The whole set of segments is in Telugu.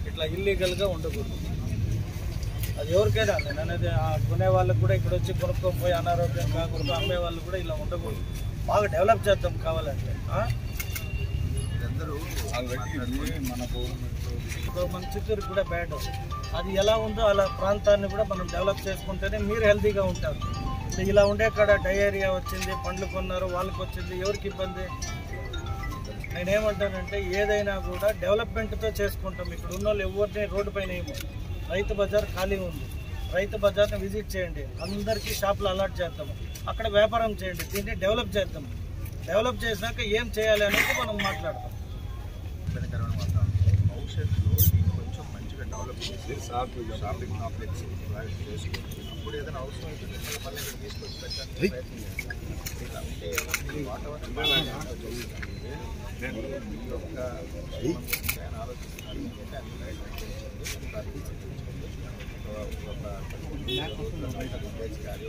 ఇట్లా ఇల్లీగల్గా ఉండకూడదు అది ఎవరికైనా నేను అనేది ఆ కొనే వాళ్ళకి కూడా ఇక్కడ వచ్చి కొనుక్కోపోయి అనారోగ్యం కాకూడదు అమ్మే వాళ్ళు కూడా ఇలా ఉండకూడదు బాగా డెవలప్ చేద్దాం కావాలంటే ఆ? ఇప్పుడు మన చిత్తూరు కూడా బ్యాడ్ అది ఎలా ఉందో అలా ప్రాంతాన్ని కూడా మనం డెవలప్ చేసుకుంటేనే మీరు హెల్తీగా ఉంటారు ఇప్పుడు ఇలా ఉండే కాడ డయేరియా వచ్చింది పండ్లు కొన్నారు వాళ్ళకి వచ్చింది ఎవరికి ఇబ్బంది నేనేమంటానంటే ఏదైనా కూడా డెవలప్మెంట్తో చేసుకుంటాం ఇక్కడ ఉన్న వాళ్ళు ఎవరిని రోడ్డు పైన ఏమో రైతు బజార్ ఖాళీ ఉంది రైతు బజార్ని విజిట్ చేయండి అందరికీ షాపులు అలాట్ చేద్దాం అక్కడ వ్యాపారం చేయండి దీన్ని డెవలప్ చేద్దాం డెవలప్ చేసినాక ఏం చేయాలి అనేది మనం మాట్లాడతాం ఇబ్బందికరమైన వాతావరణం భవిష్యత్తులో దీన్ని కొంచెం మంచిగా డెవలప్ చేసి షాపింగ్ కాంప్లెక్స్ ప్రాజెక్ట్ చేసుకుంటే అప్పుడు ఏదైనా అవసరం అయితే మిమ్మల్ని మళ్ళీ ఇక్కడ తీసుకొచ్చి పెట్టడానికి ప్రయత్నం చేస్తాం ఇలా ఉంటే ఈ వాతావరణం బాగా జరుగుతుంది. నేను మీ యొక్క ఆయన ఆలోచిస్తున్నారు ఏంటంటే అన్ని ప్రయత్నం చేయండి ఒక అభివృద్ధి చూపించండి. ఒక- ఒక బయట విలేజ్ కానీ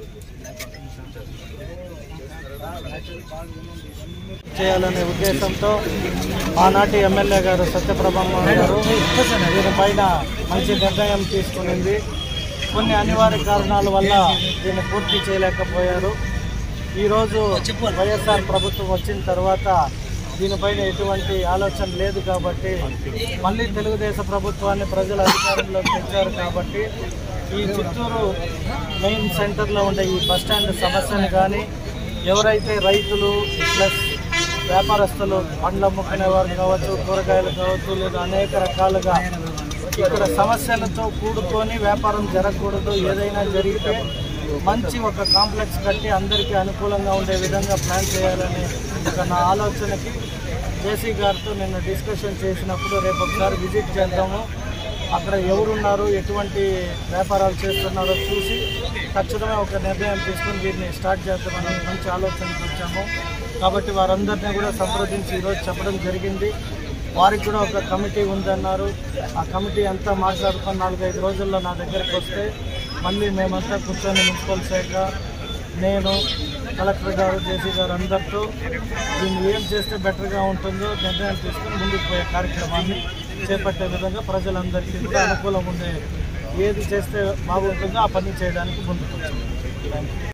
చేయాలనే ఉద్దేశంతో ఆనాటి ఎమ్మెల్యే గారు సత్యప్రభమ్మ గారు దీనిపైన మంచి నిర్ణయం తీసుకునింది కొన్ని అనివార్య కారణాల వల్ల దీన్ని పూర్తి చేయలేకపోయారు ఈరోజు వైఎస్ఆర్ ప్రభుత్వం వచ్చిన తర్వాత దీనిపైన ఎటువంటి ఆలోచన లేదు కాబట్టి మళ్ళీ తెలుగుదేశం ప్రభుత్వాన్ని ప్రజల అధికారంలోకి తెచ్చారు కాబట్టి ఈ చిత్తూరు మెయిన్ సెంటర్లో ఉండే ఈ బస్టాండ్ సమస్యను కానీ ఎవరైతే రైతులు ప్లస్ వ్యాపారస్తులు పండ్లు అమ్ముకునేవారు కావచ్చు కూరగాయలు కావచ్చు లేదా అనేక రకాలుగా ఇక్కడ సమస్యలతో కూడుకొని వ్యాపారం జరగకూడదు ఏదైనా జరిగితే మంచి ఒక కాంప్లెక్స్ కట్టి అందరికీ అనుకూలంగా ఉండే విధంగా ప్లాన్ చేయాలని ఒక నా ఆలోచనకి జేసీ గారితో నిన్న డిస్కషన్ చేసినప్పుడు రేపు ఒకసారి విజిట్ చేద్దాము అక్కడ ఎవరున్నారు ఎటువంటి వ్యాపారాలు చేస్తున్నారో చూసి ఖచ్చితంగా ఒక నిర్ణయం తీసుకుని దీన్ని స్టార్ట్ చేద్దామని మంచి ఆలోచనకు వచ్చాము కాబట్టి వారందరినీ కూడా సంప్రదించి ఈరోజు చెప్పడం జరిగింది వారికి కూడా ఒక కమిటీ ఉందన్నారు ఆ కమిటీ అంతా మాట్లాడుకుని నాలుగైదు రోజుల్లో నా దగ్గరికి వస్తే మళ్ళీ మేమంతా కూర్చొని మున్సిపల్ శాఖ నేను కలెక్టర్ గారు జేసీ గారు అందరితో దీన్ని ఏం చేస్తే బెటర్గా ఉంటుందో నిర్ణయం తీసుకుని ముందుకు పోయే కార్యక్రమాన్ని చేపట్టే విధంగా ప్రజలందరికీ కూడా అనుకూలం ఉండే ఏది చేస్తే బాగుంటుందో ఆ పని చేయడానికి ముందుకు వచ్చాము థ్యాంక్ యూ